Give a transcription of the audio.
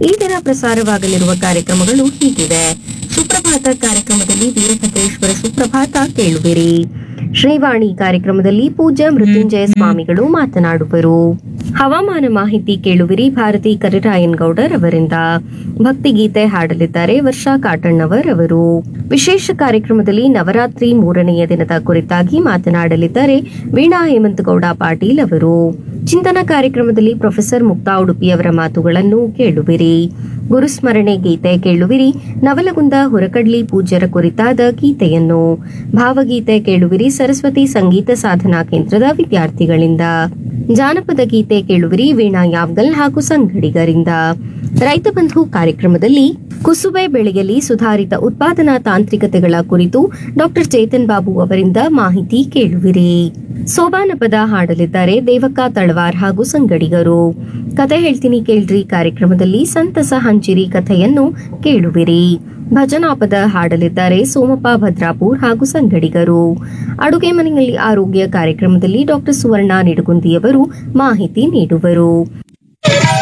ಈ ದಿನ ಪ್ರಸಾರವಾಗಲಿರುವ ಕಾರ್ಯಕ್ರಮಗಳು ಹೀಗಿವೆ ಸುಪ್ರಭಾತ ಕಾರ್ಯಕ್ರಮದಲ್ಲಿ ವೀರಭದ್ರೇಶ್ವರ ಸುಪ್ರಭಾತ ಕೇಳುವಿರಿ ಶ್ರೀವಾಣಿ ಕಾರ್ಯಕ್ರಮದಲ್ಲಿ ಪೂಜ್ಯ ಮೃತ್ಯುಂಜಯ ಸ್ವಾಮಿಗಳು ಮಾತನಾಡುವರು ಹವಾಮಾನ ಮಾಹಿತಿ ಕೇಳುವಿರಿ ಭಾರತಿ ಕರಿರಾಯನ್ ಗೌಡರ್ ಅವರಿಂದ ಭಕ್ತಿಗೀತೆ ಹಾಡಲಿದ್ದಾರೆ ವರ್ಷಾ ಕಾಟಣ್ಣವರ್ ಅವರು ವಿಶೇಷ ಕಾರ್ಯಕ್ರಮದಲ್ಲಿ ನವರಾತ್ರಿ ಮೂರನೆಯ ದಿನದ ಕುರಿತಾಗಿ ಮಾತನಾಡಲಿದ್ದಾರೆ ವೀಣಾ ಹೇಮಂತಗೌಡ ಪಾಟೀಲ್ ಅವರು ಚಿಂತನ ಕಾರ್ಯಕ್ರಮದಲ್ಲಿ ಪ್ರೊಫೆಸರ್ ಮುಕ್ತಾ ಉಡುಪಿಯವರ ಮಾತುಗಳನ್ನು ಕೇಳುವಿರಿ ಗುರುಸ್ಮರಣೆ ಗೀತೆ ಕೇಳುವಿರಿ ನವಲಗುಂದ ಹುರಕಡ್ಲಿ ಪೂಜ್ಯರ ಕುರಿತಾದ ಗೀತೆಯನ್ನು ಭಾವಗೀತೆ ಕೇಳುವಿರಿ ಸರಸ್ವತಿ ಸಂಗೀತ ಸಾಧನಾ ಕೇಂದ್ರದ ವಿದ್ಯಾರ್ಥಿಗಳಿಂದ ಜಾನಪದ ಗೀತೆ ಕೇಳುವಿರಿ ವೀಣಾ ಯಾವ್ಗಲ್ ಹಾಗೂ ಸಂಗಡಿಗರಿಂದ ರೈತ ಬಂಧು ಕಾರ್ಯಕ್ರಮದಲ್ಲಿ ಕುಸುಬೆ ಬೆಳೆಯಲ್ಲಿ ಸುಧಾರಿತ ಉತ್ಪಾದನಾ ತಾಂತ್ರಿಕತೆಗಳ ಕುರಿತು ಡಾಕ್ಟರ್ ಚೇತನ್ ಬಾಬು ಅವರಿಂದ ಮಾಹಿತಿ ಕೇಳುವಿರಿ ಸೋಬಾನಪದ ಹಾಡಲಿದ್ದಾರೆ ದೇವಕ್ಕ ತಳವಾರ್ ಹಾಗೂ ಸಂಗಡಿಗರು ಕತೆ ಹೇಳ್ತೀನಿ ಕೇಳ್ರಿ ಕಾರ್ಯಕ್ರಮದಲ್ಲಿ ಸಂತಸ ಹಂಚಿರಿ ಕಥೆಯನ್ನು ಕೇಳುವಿರಿ ಭಜನಾಪದ ಹಾಡಲಿದ್ದಾರೆ ಸೋಮಪ್ಪ ಭದ್ರಾಪುರ್ ಹಾಗೂ ಸಂಗಡಿಗರು ಅಡುಗೆ ಮನೆಯಲ್ಲಿ ಆರೋಗ್ಯ ಕಾರ್ಯಕ್ರಮದಲ್ಲಿ ಡಾಕ್ಟರ್ ಸುವರ್ಣ ನಿಡುಗುಂದಿಯವರು ಮಾಹಿತಿ ನೀಡುವರು